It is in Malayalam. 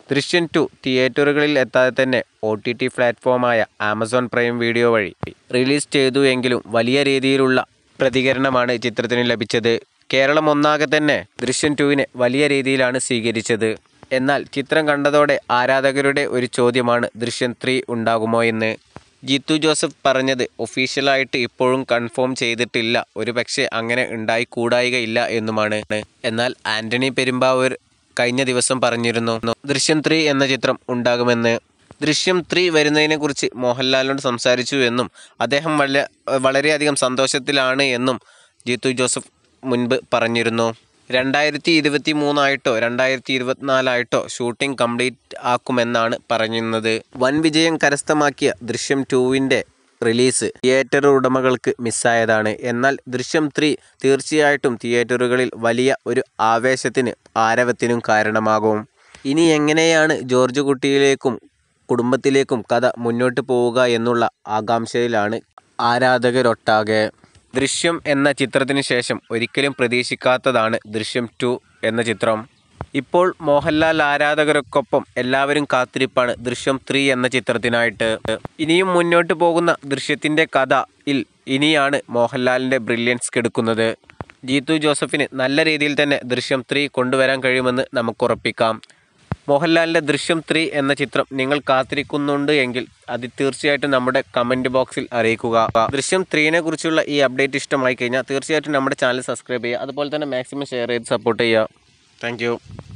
ദൃശ്യം ടു തിയേറ്ററുകളിൽ എത്താതെ തന്നെ ഒ ടി ടി പ്ലാറ്റ്ഫോമായ ആമസോൺ പ്രൈം വീഡിയോ വഴി റിലീസ് ചെയ്തു എങ്കിലും വലിയ രീതിയിലുള്ള പ്രതികരണമാണ് ചിത്രത്തിന് ലഭിച്ചത് കേരളം ഒന്നാകെ തന്നെ ദൃശ്യം ടുവിനെ വലിയ രീതിയിലാണ് സ്വീകരിച്ചത് എന്നാൽ ചിത്രം കണ്ടതോടെ ആരാധകരുടെ ഒരു ചോദ്യമാണ് ദൃശ്യം ത്രീ ഉണ്ടാകുമോ എന്ന് ജിത്തു ജോസഫ് പറഞ്ഞത് ഒഫീഷ്യലായിട്ട് ഇപ്പോഴും കൺഫേം ചെയ്തിട്ടില്ല ഒരു പക്ഷേ അങ്ങനെ ഉണ്ടായിക്കൂടായികയില്ല എന്നുമാണ് എന്നാൽ ആന്റണി പെരുമ്പാവൂർ കഴിഞ്ഞ ദിവസം പറഞ്ഞിരുന്നു ദൃശ്യം ത്രീ എന്ന ചിത്രം ഉണ്ടാകുമെന്ന് ദൃശ്യം ത്രീ വരുന്നതിനെക്കുറിച്ച് മോഹൻലാലിനോട് സംസാരിച്ചു എന്നും അദ്ദേഹം വല്ല വളരെയധികം സന്തോഷത്തിലാണ് എന്നും ജിത്തു ജോസഫ് മുൻപ് പറഞ്ഞിരുന്നു രണ്ടായിരത്തി ഇരുപത്തി മൂന്നായിട്ടോ രണ്ടായിരത്തി ഇരുപത്തിനാലായിട്ടോ ഷൂട്ടിംഗ് കംപ്ലീറ്റ് ആക്കുമെന്നാണ് പറയുന്നത് വൻ വിജയം കരസ്ഥമാക്കിയ ദൃശ്യം ടൂവിൻ്റെ റിലീസ് തിയേറ്റർ ഉടമകൾക്ക് മിസ്സായതാണ് എന്നാൽ ദൃശ്യം ത്രീ തീർച്ചയായിട്ടും തിയേറ്ററുകളിൽ വലിയ ഒരു ആവേശത്തിന് ആരവത്തിനും കാരണമാകും ഇനി എങ്ങനെയാണ് ജോർജ് കുട്ടിയിലേക്കും കുടുംബത്തിലേക്കും കഥ മുന്നോട്ട് പോവുക എന്നുള്ള ആകാംക്ഷയിലാണ് ആരാധകരൊട്ടാകെ ദൃശ്യം എന്ന ചിത്രത്തിന് ശേഷം ഒരിക്കലും പ്രതീക്ഷിക്കാത്തതാണ് ദൃശ്യം ടു എന്ന ചിത്രം ഇപ്പോൾ മോഹൻലാൽ ആരാധകർക്കൊപ്പം എല്ലാവരും കാത്തിരിപ്പാണ് ദൃശ്യം ത്രീ എന്ന ചിത്രത്തിനായിട്ട് ഇനിയും മുന്നോട്ട് പോകുന്ന ദൃശ്യത്തിൻ്റെ കഥയിൽ ഇനിയാണ് മോഹൻലാലിൻ്റെ ബ്രില്യൻസ് കെടുക്കുന്നത് ജീത്തു ജോസഫിന് നല്ല രീതിയിൽ തന്നെ ദൃശ്യം ത്രീ കൊണ്ടുവരാൻ കഴിയുമെന്ന് നമുക്ക് ഉറപ്പിക്കാം മോഹൻലാലിൻ്റെ ദൃശ്യം ത്രീ എന്ന ചിത്രം നിങ്ങൾ കാത്തിരിക്കുന്നുണ്ട് എങ്കിൽ അത് തീർച്ചയായിട്ടും നമ്മുടെ കമൻറ്റ് ബോക്സിൽ അറിയിക്കുക ദൃശ്യം ത്രീനെ കുറിച്ചുള്ള ഈ അപ്ഡേറ്റ് ഇഷ്ടമായി കഴിഞ്ഞാൽ തീർച്ചയായിട്ടും നമ്മുടെ ചാനൽ സബ്സ്ക്രൈബ് ചെയ്യുക അതുപോലെ തന്നെ മാക്സിമം ഷെയർ ചെയ്ത് സപ്പോർട്ട് ചെയ്യുക താങ്ക്